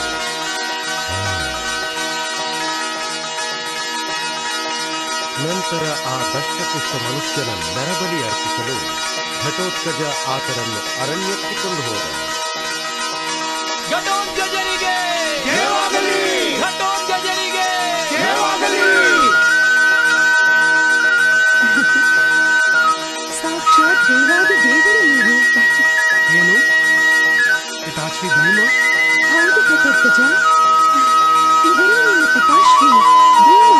ನಂತರ ಆ ದಷ್ಟಪುಷ್ಟ ಮನುಷ್ಯನ ನರಬಲಿ ಅರ್ಪಿಸಲು ಘಟೋತ್ಕಜ ಆತನನ್ನು ಅರಣ್ಯಕ್ಕೆ ಕೊಂಡು ಹೋದ ಘಟೋತ್ಕಜನಿಗೆ ಘಟೋತ್ಕಜನಿಗೆ ಸಾಕ್ಷಾತ್ ದೇವಾದಿ ದೇವರು ನೀವು ಏನು ಪಿತಾಶ್ರೀ ಭೀಮ ಹೌದು ಘಟೋತ್ಕಜ ಇವರೇ ನಿಮ್ಮ ಪಿತಾಶ್ರೀ ಭೀಮ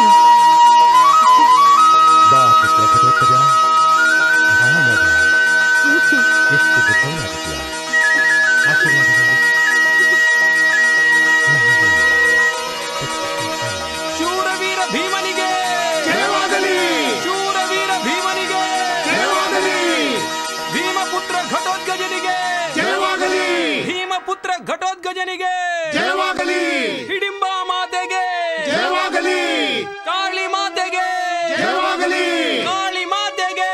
ಬಾ ಪುತ್ರ ಘಟೋತ್ಕಜ ಬಾ ಮಗ ಹೌದು ಎಷ್ಟು ಬುದ್ಧನಾಗಿದ್ಯಾ ಆಶೀರ್ವಾದ ಮಾಡು. ಶೂರವೀರ ಭೀಮನಿಗೆ ಶೂರವೀರ ಭೀಮನಿಗೆ ಭೀಮಪುತ್ರ ಘಟೋತ್ಕಜನಿಗೆ ಭೀಮಪುತ್ರ ಘಟೋತ್ಕಜನಿಗೆ ಹಿಡಿಂಬ ಮಾತೆಗೆ ಕಾಳಿ ಮಾತೆಗೆ ಕಾಳಿ ಮಾತೆಗೆ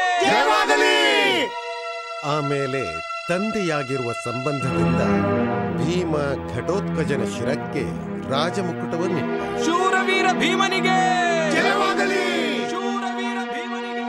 ಆಮೇಲೆ ತಂದೆಯಾಗಿರುವ ಸಂಬಂಧದಿಂದ ಭೀಮ ಘಟೋತ್ಕಜನ ಶಿರಕ್ಕೆ ರಾಜಮುಕುಟವನ್ನಿಟ್ಟ ಶೂರವೀರ ಭೀಮನಿಗೆ ಶೂರವೀರ ಭೀಮನಿಗೆ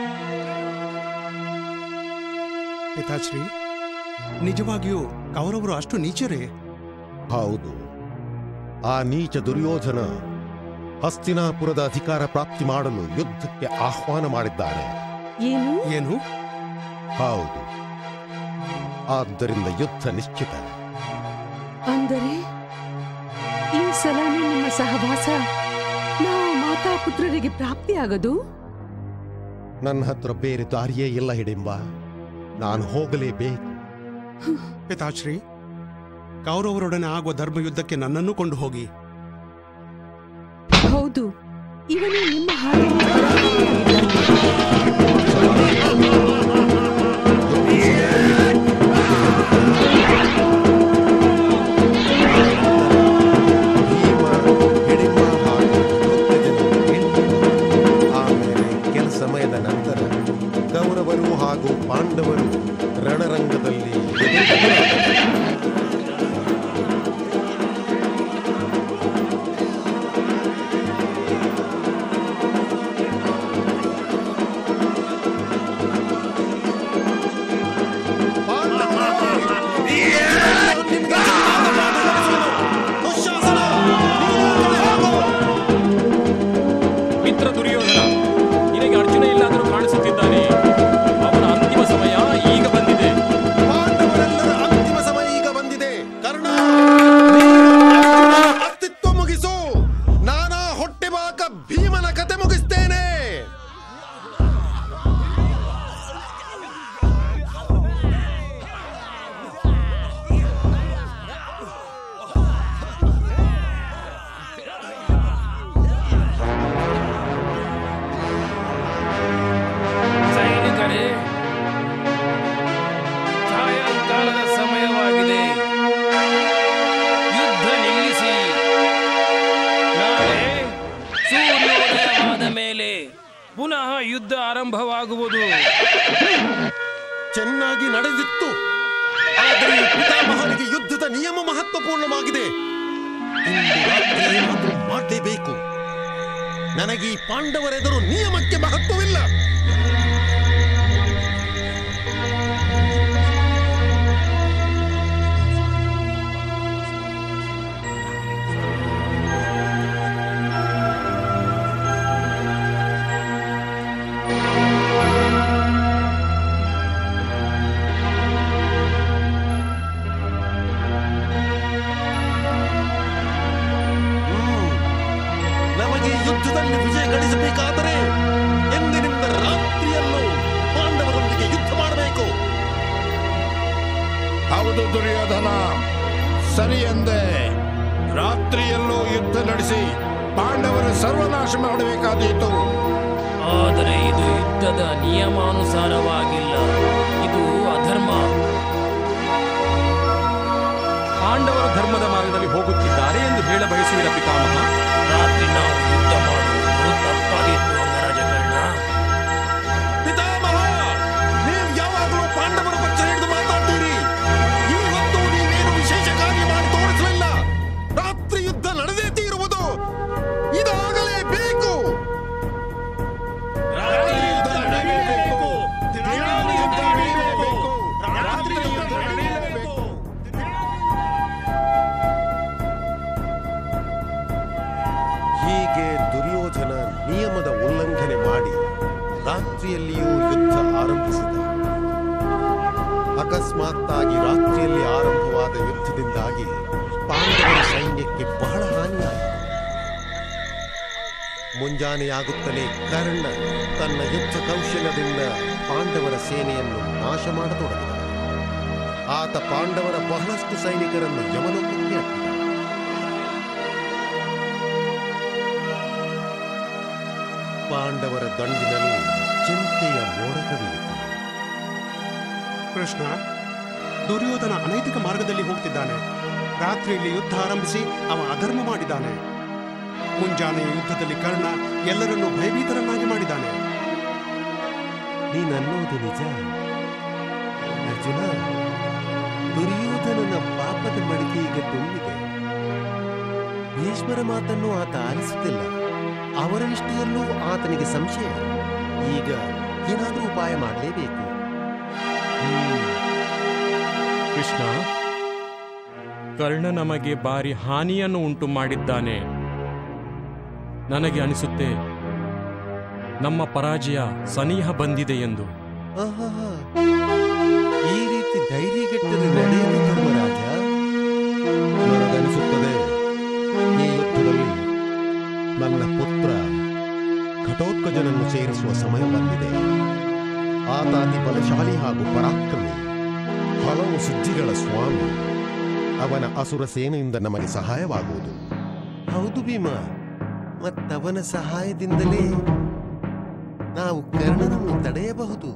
ಪಿತಾಶ್ರೀ ನಿಜವಾಗಿಯೂ ಕೌರವರು ಅಷ್ಟು ನೀಚರೇ ಹೌದು ಆ ನೀಚ ದುರ್ಯೋಧನ ಹಸ್ತಿನಾಪುರದ ಅಧಿಕಾರ ಪ್ರಾಪ್ತಿ ಮಾಡಲು ಯುದ್ಧಕ್ಕೆ ಆಹ್ವಾನ ಮಾಡಿದ್ದಾನೆ ಏನು ಏನು ಹೌದು ಆದ್ದರಿಂದ ಯುದ್ಧ ನಿಶ್ಚಿತ ಅಂದರೆ ಈ ಸಲನೇ ನಿಮ್ಮ ಸಹವಾಸ ನಾವು ಮಾತಾ ಪುತ್ರರಿಗೆ ಪ್ರಾಪ್ತಿಯಾಗದು ನನ್ನ ಹತ್ರ ಬೇರೆ ದಾರಿಯೇ ಇಲ್ಲ ಹಿಡಿಂಬ ನಾನು ಹೋಗಲೇಬೇಕು ಪಿತಾಶ್ರೀ ಕೌರವರೊಡನೆ ಆಗುವ ಧರ್ಮಯುದ್ಧಕ್ಕೆ ನನ್ನನ್ನು ಕೊಂಡು ಹೋಗಿ ಹೌದು ಇವನು ನಿಮ್ಮ ಹಾಗೆ ಭೀಮ ಹಿಡಿಂಬ ಹಾಗೂ ಘಟೋತ್ಕಜನನ್ನು ಗೆದ್ದು ಆಮೇಲೆ ಕೆಲ ಸಮಯದ ನಂತರ ಕೌರವರು ಹಾಗೂ ಪಾಂಡವರು ರಣರಂಗದಲ್ಲಿ ಎದುರುಗೊಳ್ಳಲಾದರು. ಸರಿಯಾಗಿ ನಡೆದಿತ್ತು ಆದರೆ ಈ ಪಿತಾಮಹನಿಗೆ ಯುದ್ಧದ ನಿಯಮ ಮಹತ್ವಪೂರ್ಣವಾಗಿದೆ ಇಂದು ರಾತ್ರಿ ಏನಾದ್ರೂ ಮಾಡಲೇಬೇಕು ನನಗೆ ಈ ಪಾಂಡವರೆದುರು ನಿಯಮಕ್ಕೆ ಮಹತ್ವವಿಲ್ಲ ಹ್ಮ್. ನಮಗೆ ಯುದ್ಧದಲ್ಲಿ ವಿಜಯ ಗಳಿಸಬೇಕಾದರೆ ಎಂದಿನಿಂದ ರಾತ್ರಿಯಲ್ಲೂ ಪಾಂಡವರೊಂದಿಗೆ ಯುದ್ಧ ಮಾಡಬೇಕು ಹೌದು ದುರ್ಯೋಧನ ಸರಿ ಎಂದೆ ರಾತ್ರಿಯಲ್ಲೂ ಯುದ್ಧ ನಡೆಸಿ ಪಾಂಡವರ ಸರ್ವನಾಶ ಮಾಡಬೇಕಾದೀತು ಆದರೆ ಇದು ಯುದ್ಧದ ನಿಯಮಾನುಸಾರವಾಗಿಲ್ಲ ಇದು ಅಧರ್ಮ ಪಾಂಡವರು ಧರ್ಮದ ಮಾರ್ಗದಲ್ಲಿ ಹೋಗುತ್ತಿದ್ದಾರೆ ಎಂದು ಹೇಳ ಬಯಸುವಿರ ಪಿತಾಮಹ ರಾತ್ರಿ ನಾವು ಯುದ್ಧ ಮಾಡುವುದು ತಪ್ಪಾಗಿತ್ತು ಅಂಗರಾಜಕರ್ಣ ಪಿತಾಮಹ ನೀವು ಯಾವಾಗಲೂ ಪಾಂಡವರ ಪಕ್ಷ ಹಿಡಿದು ಮಾತಾಡ್ತೀರಿ ಈ ಹೊತ್ತು ನೀವೇನು ವಿಶೇಷ ಕಾರ್ಯ ಮಾಡಿ ತೋರಿಸಲಿಲ್ಲ ರಾತ್ರಿ ಯುದ್ಧ ನಡೆದೇ ತೀರುವುದು ಇದಾಗಲೇಬೇಕು ರಾತ್ರಿ ಯುದ್ಧ ನಡೆಯಲೇಬೇಕು ರಾತ್ರಿ ಯುದ್ಧ ನಡೆಯಲೇಬೇಕು ರಾತ್ರಿ ಯುದ್ಧ ನಡೆಯಲೇಬೇಕು ಹೀಗೆ ದುರ್ಯೋಧನ ನಿಯಮದ ಉಲ್ಲಂಘನೆ ಮಾಡಿ ರಾತ್ರಿಯಲ್ಲಿಯೂ ಯುದ್ಧ ಆರಂಭಿಸಿದ ಅಕಸ್ಮಾತ್ತಾಗಿ ರಾತ್ರಿಯಲ್ಲಿ ಆರಂಭವಾದ ಯುದ್ಧದಿಂದಾಗಿ ಪಾಂಡವರ ಸೈನ್ಯಕ್ಕೆ ಬಹಳ ಹಾನಿಯಾಯಿತು ಮುಂಜಾನೆಯಾಗುತ್ತಲೇ ಕರ್ಣ ತನ್ನ ಯುದ್ಧ ಕೌಶಲ್ಯದಿಂದ ಪಾಂಡವರ ಸೇನೆಯನ್ನು ನಾಶ ಮಾಡತೊಡಗಿದ ಆತ ಪಾಂಡವರ ಬಹಳಷ್ಟು ಸೈನಿಕರನ್ನು ಯಮಲೋಕಕ್ಕೆ ಅಟ್ಟಿದ ಪಾಂಡವರ ದಂಡಿನಲ್ಲಿ ಚಿಂತೆಯ ಮೋಡ ಕವಿಯಿತು ಕೃಷ್ಣ ದುರ್ಯೋಧನ ಅನೈತಿಕ ಮಾರ್ಗದಲ್ಲಿ ಹೋಗ್ತಿದ್ದಾನೆ ರಾತ್ರಿಯಲ್ಲಿ ಯುದ್ಧ ಆರಂಭಿಸಿ ಅವ ಅಧರ್ಮ ಮಾಡಿದ್ದಾನೆ ಮುಂಜಾನೆಯ ಯುದ್ಧದಲ್ಲಿ ಕರ್ಣ ಎಲ್ಲರನ್ನೂ ಭಯಭೀತರನ್ನಾಗಿ ಮಾಡಿದ್ದಾನೆ ನೀನನ್ನೋದು ನಿಜ ಅರ್ಜುನ ದುರ್ಯೋಧನನ ಪಾಪದ ಮಡಿಕೆ ಈಗ ತುಂಬಿದೆ ಭೀಷ್ಮರ ಮಾತನ್ನು ಆತ ಆಲಿಸುತ್ತಿಲ್ಲ ಅವರ ನಿಷ್ಠೆಯಲ್ಲೂ ಆತನಿಗೆ ಸಂಶಯ ಈಗ ಏನಾದರೂ ಉಪಾಯ ಮಾಡಲೇಬೇಕು ಕೃಷ್ಣ ಕರ್ಣ ನಮಗೆ ಭಾರಿ ಹಾನಿಯನ್ನು ಉಂಟು ಮಾಡಿದ್ದಾನೆ ನನಗೆ ಅನಿಸುತ್ತೆ ನಮ್ಮ ಪರಾಜಯ ಸನಿಹ ಬಂದಿದೆ ಎಂದು ಆಹಾಹಾ. ಈ ರೀತಿ ಧೈರ್ಯಗೆಟ್ಟರೆ ನಡೆಯಲು ಧರ್ಮರಾಜ ನನಗನಿಸುತ್ತದೆ ಈ ಯುದ್ಧದಲ್ಲಿ ನನ್ನ ಪುತ್ರ ಘಟೋತ್ಕಜನನ್ನು ಸೇರಿಸುವ ಸಮಯ ಬಂದಿದೆ ಆತ ಅತಿ ಬಲಶಾಲಿ ಹಾಗೂ ಪರಾಕ್ರಮಿ ಹಲವು ಸಿದ್ಧಿಗಳ ಸ್ವಾಮಿ ಅವನ ಅಸುರ ಸೇನೆಯಿಂದ ನಮಗೆ ಸಹಾಯವಾಗುವುದು ಹೌದು ಭೀಮ ಮತ್ತವನ ಸಹಾಯದಿಂದಲೇ ನಾವು ಕರ್ಣನನ್ನು ತಡೆಯಬಹುದು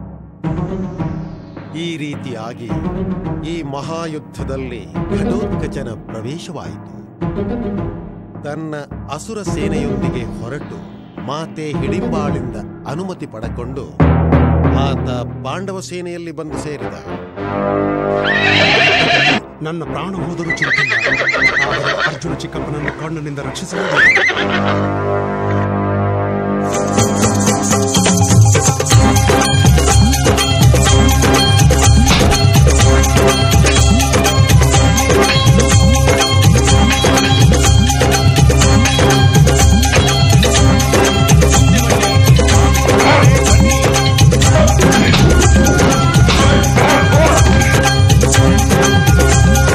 ಈ ರೀತಿಯಾಗಿ ಈ ಮಹಾಯುದ್ಧದಲ್ಲಿ ಘಟೋತ್ಕಚನ ಪ್ರವೇಶವಾಯಿತು ತನ್ನ ಅಸುರ ಸೇನೆಯೊಂದಿಗೆ ಹೊರಟು ಮಾತೆ ಹಿಡಿಂಬಾಳಿಂದ ಅನುಮತಿ ಪಡೆಕೊಂಡು ಆತ ಪಾಂಡವ ಸೇನೆಯಲ್ಲಿ ಬಂದು ಸೇರಿದ ನನ್ನ ಪ್ರಾಣ ಹೋದರೂ ಚಿಂತಿಲ್ಲ ಆದರೆ ಅರ್ಜುನ ಚಿಕ್ಕಪ್ಪನನ್ನು ಕರ್ಣನಿಂದ ರಕ್ಷಿಸಬಹುದು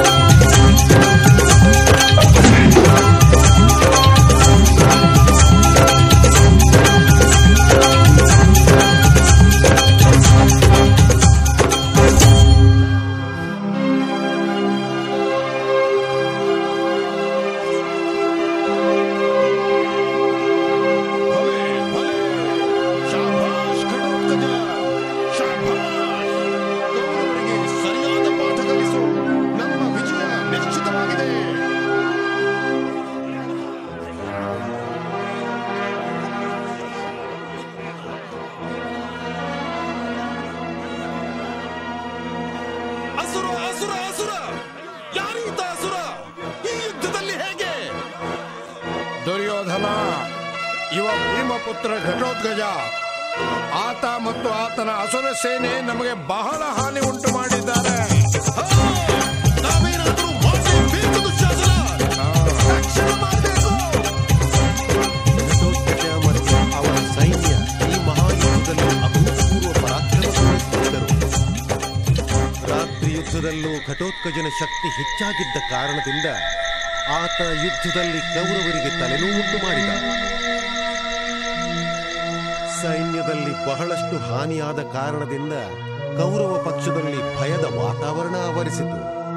ಿ ಯಾರೀತ ಅಸುರ ಈ ಯುದ್ಧದಲ್ಲಿ ಹೇಗೆ ದುರ್ಯೋಧನ ಇವ ಭೀಮಪುತ್ರ ಘಟೋತ್ಕಜ ಆತ ಮತ್ತು ಆತನ ಅಸುರ ಸೇನೆ ನಮಗೆ ಬಹಳ ಹಾನಿ ಉಂಟು ಮಾಡಿದ್ದಾರೆ ಹಾ! ನಾವೇನಾದ್ರೂ ಮಾಡಲೇಬೇಕು ದುಶ್ಯಾಸನ ರಕ್ಷಣೆ ಮಾಡಬೇಕು ಘಟೋತ್ಕಚ ಮತ್ತು ಅವರ ಸೈನ್ಯ ಈ ಮಹಾಯುದ್ಧದಲ್ಲಿ ಅಭೂತಪೂರ್ವ ಪರಾಕ್ರಮ ತೋರಿಸುತ್ತಿದ್ದರು ರಾತ್ರಿ ಯುದ್ಧದಲ್ಲೂ ಘಟೋತ್ಕಜನ ಶಕ್ತಿ ಹೆಚ್ಚಾಗಿದ್ದ ಕಾರಣದಿಂದ ಆತ ಯುದ್ಧದಲ್ಲಿ ಕೌರವರಿಗೆ ತಲೆನೋವುಂಟು ಮಾಡಿದ ಸೈನ್ಯದಲ್ಲಿ ಬಹಳಷ್ಟು ಹಾನಿಯಾದ ಕಾರಣದಿಂದ ಕೌರವ ಪಕ್ಷದಲ್ಲಿ ಭಯದ ವಾತಾವರಣ ಆವರಿಸಿತು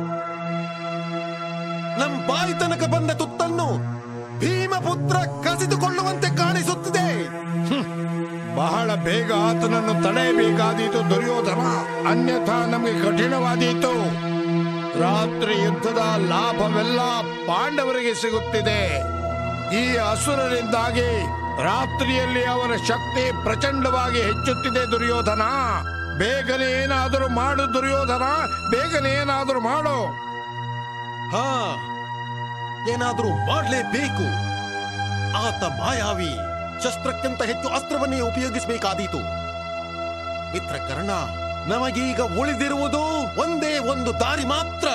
ನಮ್ ಬಾಯಿ ತನಕ ಬಂದ ತುತ್ತನ್ನು ಭೀಮಪುತ್ರ ಕಸಿದುಕೊಳ್ಳುವಂತೆ ಕಾಣಿಸುತ್ತಿದೆ ಬಹಳ ಬೇಗ ಆತನನ್ನು ತಡೆಯಬೇಕಾದೀತು ದುರ್ಯೋಧನ ಅನ್ಯಥಾ ನಮಗೆ ಕಠಿಣವಾದೀತು ರಾತ್ರಿ ಯುದ್ಧದ ಲಾಭವೆಲ್ಲ ಪಾಂಡವರಿಗೆ ಸಿಗುತ್ತಿದೆ ಈ ಅಸುರರಿಂದಾಗಿ ರಾತ್ರಿಯಲ್ಲಿ ಅವರ ಶಕ್ತಿ ಪ್ರಚಂಡವಾಗಿ ಹೆಚ್ಚುತ್ತಿದೆ ದುರ್ಯೋಧನ ಬೇಗನೆ ಏನಾದರೂ ಮಾಡು ದುರ್ಯೋಧನ ಬೇಗನೆ ಏನಾದರೂ ಮಾಡು ಹಾ ಏನಾದ್ರೂ ಮಾಡಲೇಬೇಕು ಆತ ಮಾಯಾವಿ ಶಸ್ತ್ರಕ್ಕಿಂತ ಹೆಚ್ಚು ಅಸ್ತ್ರವನ್ನೇ ಉಪಯೋಗಿಸಬೇಕಾದೀತು ಮಿತ್ರ ಕರ್ಣ ನಮಗೀಗ ಉಳಿದಿರುವುದು ಒಂದೇ ಒಂದು ದಾರಿ ಮಾತ್ರ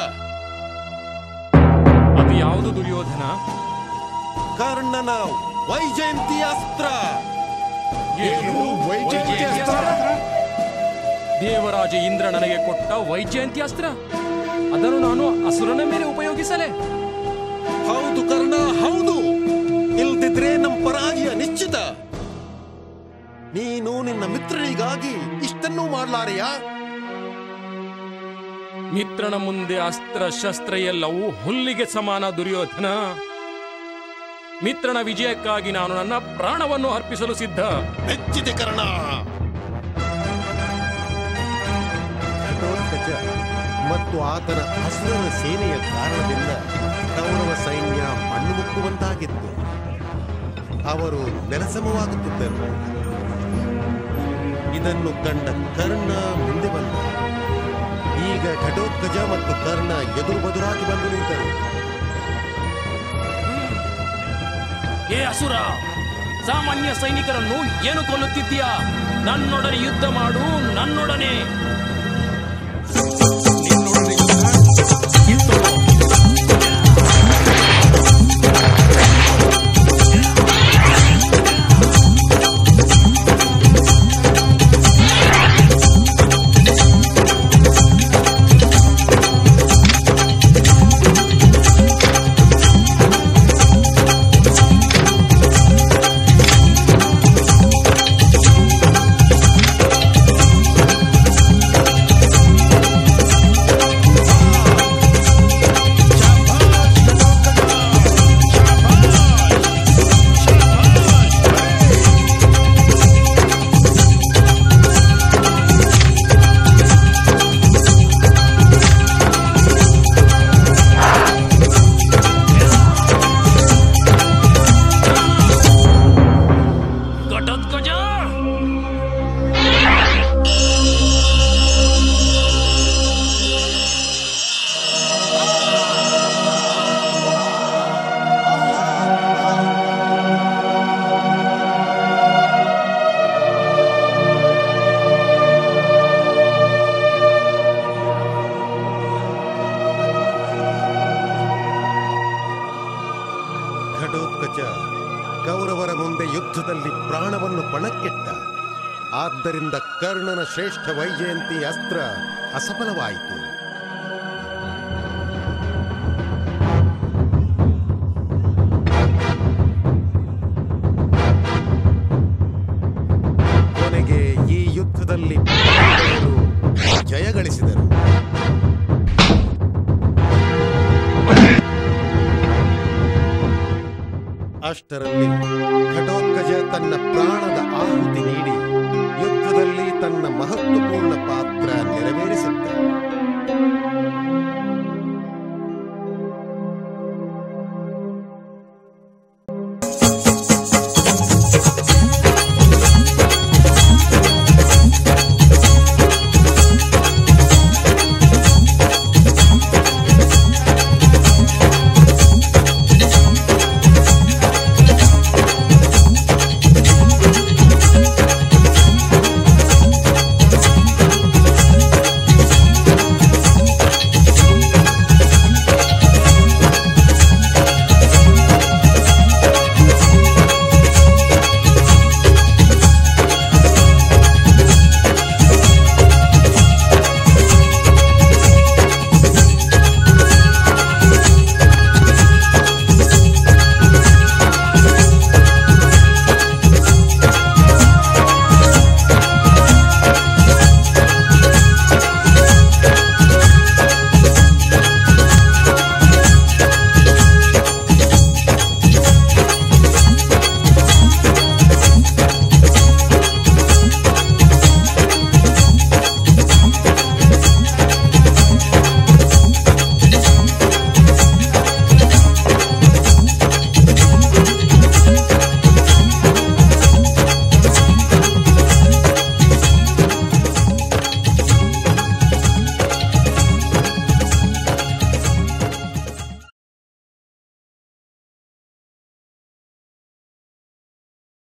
ಅದು ಯಾವುದು ದುರ್ಯೋಧನ ಕರ್ಣನ ವೈಜಯಂತಿ ಅಸ್ತ್ರ ಏನು? ವೈಜಯಂತಿ ಅಸ್ತ್ರ? ದೇವರಾಜ ಇಂದ್ರ ನನಗೆ ಕೊಟ್ಟ ವೈಜಯಂತಿ ಅಸ್ತ್ರ ಅದನ್ನು ನಾನು ಅಸುರನ ಮೇಲೆ ಉಪಯೋಗಿಸಲೇ ಹೌದು ಕರ್ಣ ಹೌದು ಇಲ್ದಿದ್ರೆ ನಮ್ ಪರಾಜಯ ನಿಶ್ಚಿತ ನೀನು ನಿನ್ನ ಮಿತ್ರರಿಗಾಗಿ ಇಷ್ಟನ್ನೂ ಮಾಡ್ಲಾರೆಯಾ ಮಿತ್ರನ ಮುಂದೆ ಅಸ್ತ್ರ ಶಸ್ತ್ರ ಎಲ್ಲವೂ ಹುಲ್ಲಿಗೆ ಸಮಾನ ದುರ್ಯೋಧನ ಮಿತ್ರನ ವಿಜಯಕ್ಕಾಗಿ ನಾನು ನನ್ನ ಪ್ರಾಣವನ್ನು ಅರ್ಪಿಸಲು ಸಿದ್ಧ ಮೆಚ್ಚಿದೆ ಕರ್ಣ ಘಟೋತ್ಕಚ ಮತ್ತು ಆತನ ಅಸುರನ ಸೇನೆಯ ಕಾರಣದಿಂದ ಕೌರವ ಸೈನ್ಯ ಮಣ್ಣು ಮುಕ್ಕುವಂತಾಗಿತ್ತು ಅವರು ನೆಲಸಮವಾಗುತ್ತಿದ್ದರು ಇದನ್ನು ಕಂಡ ಕರ್ಣ ಮುಂದೆ ಬಂದ ಈಗ ಘಟೋತ್ಕಜ ಮತ್ತು ಕರ್ಣ ಎದುರು ಬದುರಾಗಿ ಬಂದು ನಿಂತರು ಏ ಅಸುರ ಸಾಮಾನ್ಯ ಸೈನಿಕರನ್ನು ಏನು ಕೊಲ್ಲುತ್ತಿದ್ದೀಯಾ ನನ್ನೊಡನೆ ಯುದ್ಧ ಮಾಡು ನನ್ನೊಡನೆ ಘಟೋತ್ಕಜ ಘಟೋತ್ಕಚ ಕೌರವರ ಮುಂದೆ ಯುದ್ಧದಲ್ಲಿ ಪ್ರಾಣವನ್ನು ಪಣಕ್ಕಿಟ್ಟ ಆದ್ದರಿಂದ ಕರ್ಣನ ಶ್ರೇಷ್ಠ ವೈಜಯಂತಿ ಅಸ್ತ್ರ ಅಸಫಲವಾಯಿತು ಕೊನೆಗೆ ಈ ಯುದ್ಧದಲ್ಲಿ ಪಾಂಡವರು ಜಯ ಗಳಿಸಿದರು ಅಷ್ಟರಲ್ಲಿ ಘಟೋತ್ಕಜ ತನ್ನ ಪ್ರಾಣದ ಆಹುತಿ ನೀಡಿ ಯುದ್ಧದಲ್ಲಿ ತನ್ನ ಮಹತ್ವಪೂರ್ಣ ಪಾತ್ರ ನೆರವೇರಿಸಿದ್ದ